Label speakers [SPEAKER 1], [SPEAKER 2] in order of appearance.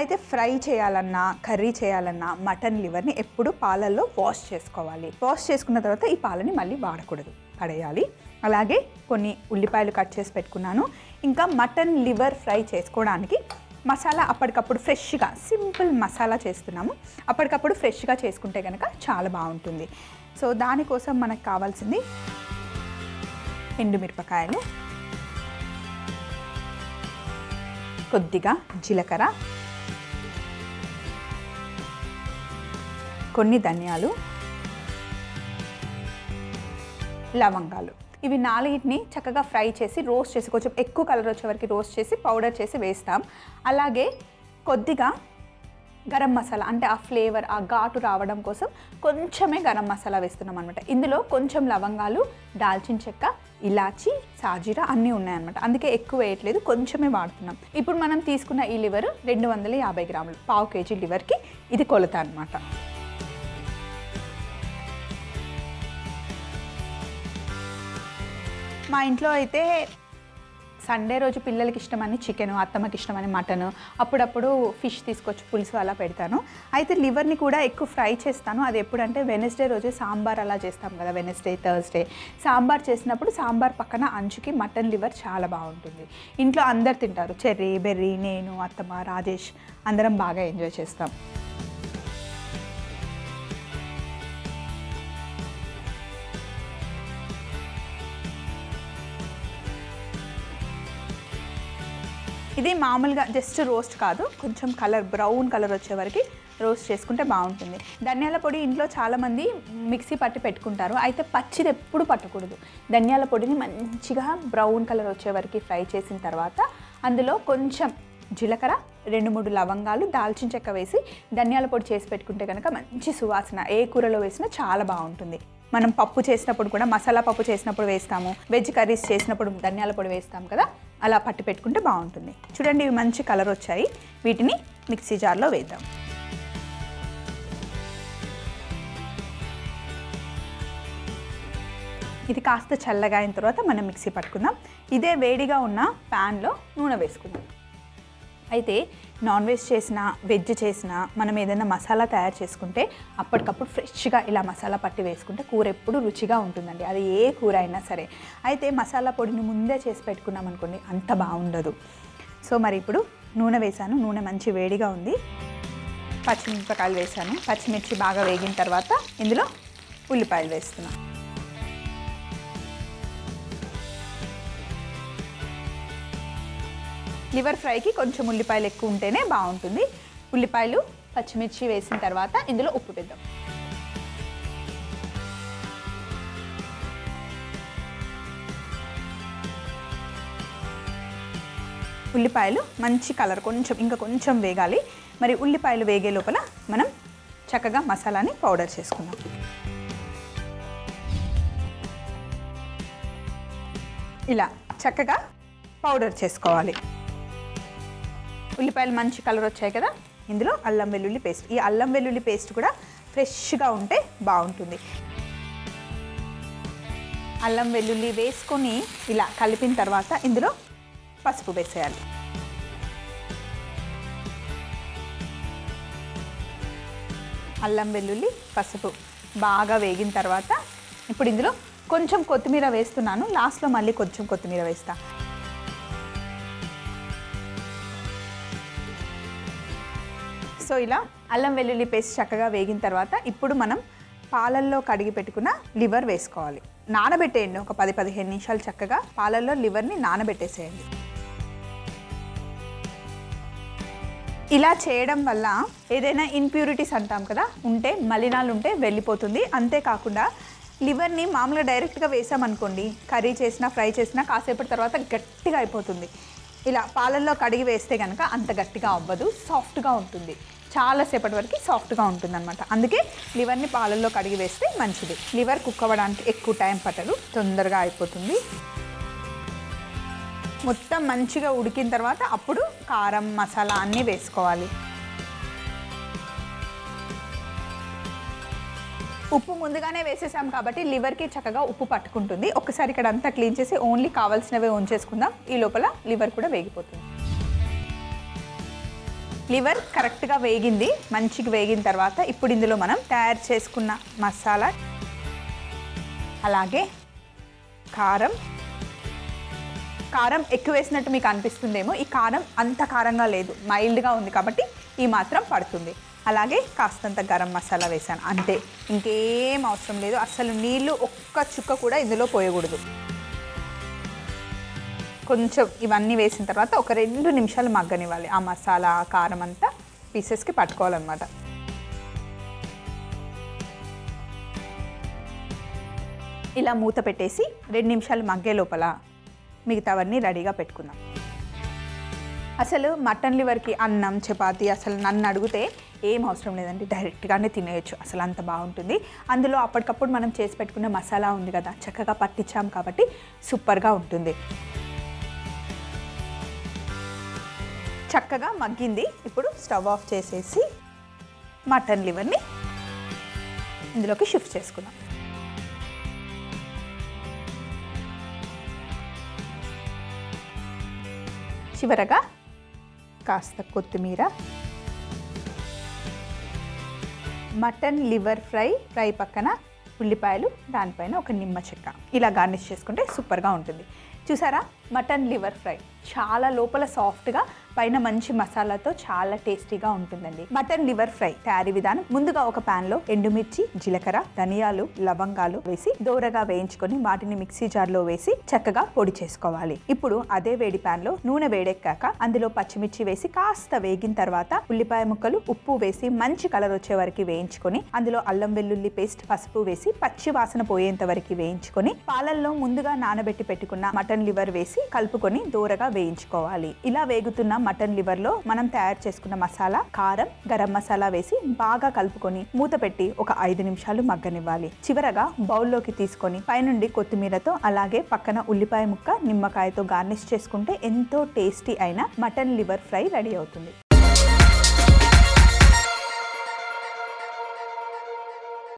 [SPEAKER 1] అయితే ఫ్రై చేయాలన్నా కర్రీ చేయాలన్నా మటన్ లివర్ని ఎప్పుడు పాలల్లో వాష్ చేసుకోవాలి వాష్ చేసుకున్న తర్వాత ఈ పాలని మళ్ళీ వాడకూడదు పడేయాలి అలాగే కొన్ని ఉల్లిపాయలు కట్ చేసి పెట్టుకున్నాను ఇంకా మటన్ లివర్ ఫ్రై చేసుకోవడానికి మసాలా అప్పటికప్పుడు ఫ్రెష్గా సింపుల్ మసాలా చేస్తున్నాము అప్పటికప్పుడు ఫ్రెష్గా చేసుకుంటే కనుక చాలా బాగుంటుంది సో దానికోసం మనకు కావాల్సింది ఎండుమిరపకాయలు కొద్దిగా జీలకర్ర కొన్ని ధనియాలు లవంగాలు ఇవి నాలుగిటిని చక్కగా ఫ్రై చేసి రోస్ట్ చేసి కొంచెం ఎక్కువ కలర్ వచ్చే వరకు రోస్ట్ చేసి పౌడర్ చేసి వేస్తాం అలాగే కొద్దిగా గరం మసాలా అంటే ఆ ఫ్లేవర్ ఆ ఘాటు రావడం కోసం కొంచెమే గరం మసాలా వేస్తున్నాం అనమాట ఇందులో కొంచెం లవంగాలు దాల్చిన చెక్క ఇలాచి సాజీరా అన్నీ ఉన్నాయన్నమాట అందుకే ఎక్కువ వేయట్లేదు కొంచెమే వాడుతున్నాం ఇప్పుడు మనం తీసుకున్న ఈ లివర్ రెండు వందల యాభై గ్రాములు పావు కేజీ లివర్కి ఇది కొలత అనమాట మా ఇంట్లో అయితే సండే రోజు పిల్లలకి ఇష్టమని చికెన్ అత్తమ్మకి ఇష్టమని మటన్ అప్పుడప్పుడు ఫిష్ తీసుకొచ్చి పులుసు అలా పెడతాను అయితే లివర్ని కూడా ఎక్కువ ఫ్రై చేస్తాను అది ఎప్పుడంటే వెనస్డే రోజు సాంబార్ అలా చేస్తాం కదా వెనస్డే థర్స్డే సాంబార్ చేసినప్పుడు సాంబార్ పక్కన అంచుకి మటన్ లివర్ చాలా బాగుంటుంది ఇంట్లో అందరు తింటారు చెర్రీ బెర్రీ నేను అత్తమ్మ రాజేష్ అందరం బాగా ఎంజాయ్ చేస్తాం ఇది మామూలుగా జస్ట్ రోస్ట్ కాదు కొంచెం కలర్ బ్రౌన్ కలర్ వచ్చే వరకు రోస్ట్ చేసుకుంటే బాగుంటుంది ధనియాల పొడి ఇంట్లో చాలామంది మిక్సీ పట్టి పెట్టుకుంటారు అయితే పచ్చిది ఎప్పుడు పట్టకూడదు ధనియాల పొడిని మంచిగా బ్రౌన్ కలర్ వచ్చే వరకు ఫ్రై చేసిన తర్వాత అందులో కొంచెం జీలకర్ర రెండు మూడు లవంగాలు దాల్చిన చెక్క వేసి ధనియాల పొడి చేసి పెట్టుకుంటే కనుక మంచి సువాసన ఏ కూరలో వేసినా చాలా బాగుంటుంది మనం పప్పు చేసినప్పుడు కూడా మసాలా పప్పు చేసినప్పుడు వేస్తాము వెజ్ కర్రీస్ చేసినప్పుడు ధనియాల పొడి వేస్తాం కదా అలా పట్టి పెట్టుకుంటే బాగుంటుంది చూడండి ఇవి మంచి కలర్ వచ్చాయి వీటిని మిక్సీ జార్లో వేద్దాం ఇది కాస్త చల్లగా అయిన తర్వాత మనం మిక్సీ పట్టుకుందాం ఇదే వేడిగా ఉన్న ప్యాన్లో నూనె వేసుకుందాం అయితే నాన్ వెజ్ చేసిన వెజ్ చేసిన మనం ఏదైనా మసాలా తయారు చేసుకుంటే అప్పటికప్పుడు ఫ్రెష్గా ఇలా మసాలా పట్టి వేసుకుంటే కూర ఎప్పుడు రుచిగా ఉంటుందండి అది ఏ కూర అయినా సరే అయితే మసాలా పొడిని ముందే చేసి పెట్టుకున్నాం అనుకోండి అంత బాగుండదు సో మరి ఇప్పుడు నూనె వేసాను నూనె మంచి వేడిగా ఉంది పచ్చిమిరపకాయలు వేసాను పచ్చిమిర్చి బాగా వేగిన తర్వాత ఇందులో ఉల్లిపాయలు వేస్తున్నాను లివర్ ఫ్రైకి కొంచెం ఉల్లిపాయలు ఎక్కువ ఉంటేనే బాగుంటుంది ఉల్లిపాయలు పచ్చిమిర్చి వేసిన తర్వాత ఇందులో ఉప్పు వేద్దాం ఉల్లిపాయలు మంచి కలర్ కొంచెం ఇంకా కొంచెం వేగాలి మరి ఉల్లిపాయలు వేగే లోపల మనం చక్కగా మసాలాని పౌడర్ చేసుకుందాం ఇలా చక్కగా పౌడర్ చేసుకోవాలి ఉల్లిపాయలు మంచి కలర్ వచ్చాయి కదా ఇందులో అల్లం వెల్లుల్లి పేస్ట్ ఈ అల్లం వెల్లుల్లి పేస్ట్ కూడా ఫ్రెష్గా ఉంటే బాగుంటుంది అల్లం వెల్లుల్లి వేసుకొని ఇలా కలిపిన తర్వాత ఇందులో పసుపు వేసేయాలి అల్లం వెల్లుల్లి పసుపు బాగా వేగిన తర్వాత ఇప్పుడు ఇందులో కొంచెం కొత్తిమీర వేస్తున్నాను లాస్ట్లో మళ్ళీ కొంచెం కొత్తిమీర వేస్తా సో ఇలా అల్లం వెల్లుల్లి పేస్ట్ చక్కగా వేగిన తర్వాత ఇప్పుడు మనం పాలల్లో కడిగి పెట్టుకున్న లివర్ వేసుకోవాలి నానబెట్టేయండి ఒక పది పదిహేను నిమిషాలు చక్కగా పాలల్లో లివర్ని నానబెట్టేసేయండి ఇలా చేయడం వల్ల ఏదైనా ఇంప్యూరిటీస్ అంటాం కదా ఉంటే మలినాలు ఉంటే వెళ్ళిపోతుంది అంతేకాకుండా లివర్ని మామూలుగా డైరెక్ట్గా వేసామనుకోండి కర్రీ చేసినా ఫ్రై చేసినా కాసేపటి తర్వాత గట్టిగా అయిపోతుంది ఇలా పాలల్లో కడిగి వేస్తే కనుక అంత గట్టిగా అవ్వదు సాఫ్ట్గా ఉంటుంది చాలాసేపటి వరకు సాఫ్ట్గా ఉంటుంది అనమాట అందుకే లివర్ని పాలల్లో కడిగి వేస్తే మంచిది లివర్ కుక్ అవ్వడానికి ఎక్కువ టైం పట్టదు తొందరగా అయిపోతుంది మొత్తం మంచిగా ఉడికిన తర్వాత అప్పుడు కారం మసాలా అన్నీ వేసుకోవాలి ఉప్పు ముందుగానే వేసేసాం కాబట్టి లివర్కి చక్కగా ఉప్పు పట్టుకుంటుంది ఒకసారి ఇక్కడ అంతా క్లీన్ చేసి ఓన్లీ కావాల్సినవే ఉంచేసుకుందాం ఈ లోపల లివర్ కూడా వేగిపోతుంది లివర్ కరెక్ట్గా వేగింది మంచిగా వేగిన తర్వాత ఇప్పుడు ఇందులో మనం తయారు చేసుకున్న మసాలా అలాగే కారం కారం ఎక్కువ వేసినట్టు మీకు అనిపిస్తుందేమో ఈ కారం అంత కారంగా లేదు మైల్డ్గా ఉంది కాబట్టి ఈ మాత్రం పడుతుంది అలాగే కాస్తంత గరం మసాలా వేసాను అంతే ఇంకేం అవసరం లేదు అసలు నీళ్ళు ఒక్క చుక్క కూడా ఇందులో పోయకూడదు కొంచెం ఇవన్నీ వేసిన తర్వాత ఒక రెండు నిమిషాలు మగ్గనివ్వాలి ఆ మసాలా ఆ కారం అంతా పీసెస్కి పట్టుకోవాలన్నమాట ఇలా మూత పెట్టేసి రెండు నిమిషాలు మగ్గే లోపల మిగతావన్నీ రెడీగా పెట్టుకుందాం అసలు మటన్ లివర్కి అన్నం చపాతి అసలు నన్ను అడిగితే ఏం అవసరం లేదండి డైరెక్ట్గానే తినేయచ్చు అసలు అంత బాగుంటుంది అందులో అప్పటికప్పుడు మనం చేసి పెట్టుకున్న మసాలా ఉంది కదా చక్కగా పట్టించాం కాబట్టి సూపర్గా ఉంటుంది చక్కగా మగ్గింది ఇప్పుడు స్టవ్ ఆఫ్ చేసేసి మటన్ లివర్ని ఇందులోకి షిఫ్ట్ చేసుకుందాం చివరగా కాస్త కొత్తిమీర మటన్ లివర్ ఫ్రై ఫ్రై పక్కన ఉల్లిపాయలు దానిపైన ఒక నిమ్మ చెక్క ఇలా గార్నిష్ చేసుకుంటే సూపర్గా ఉంటుంది చూసారా మటన్ లివర్ ఫ్రై చాలా లోపల సాఫ్ట్గా పైన మంచి మసాలాతో చాలా టేస్టీగా ఉంటుందండి మటన్ లివర్ ఫ్రై తయారీ విధానం ముందుగా ఒక pan లో ఎండుమిర్చి జీలకర్ర ధనియాలు లవంగాలు వేసి దోరగా వేయించుకొని వాటిని మిక్సీ జార్లో వేసి చక్కగా పొడి చేసుకోవాలి ఇప్పుడు అదే వేడి pan లో నూనె వేడెక్కాక అందులో పచ్చిమిర్చి వేసి కాస్త వేగిన తర్వాత ఉల్లిపాయ ముక్కలు ఉప్పు వేసి మంచి కలర్ వచ్చే వరకు వేయించుకొని అందులో అల్లం వెల్లుల్లి పేస్ట్ పసుపు వేసి పచ్చి వాసన పోయేంత వరకు వేయించుకొని పాలల్లో ముందుగా నానబెట్టి పెట్టుకున్న మటన్ లివర్ వేసి కలుపుకొని దూరగా వేయించుకోవాలి ఇలా వేగుతున్న మటన్ లివర్ లో మనం తయారు చేసుకున్న మసాలా కారం గరం మసాలా వేసి బాగా కలుపుకొని మూత పెట్టి ఒక ఐదు నిమిషాలు మగ్గనివ్వాలి చివరగా బౌల్లోకి తీసుకొని పైనుండి కొత్తిమీరతో అలాగే పక్కన ఉల్లిపాయ ముక్క నిమ్మకాయతో గార్నిష్ చేసుకుంటే ఎంతో టేస్టీ అయిన మటన్ లివర్ ఫ్రై రెడీ అవుతుంది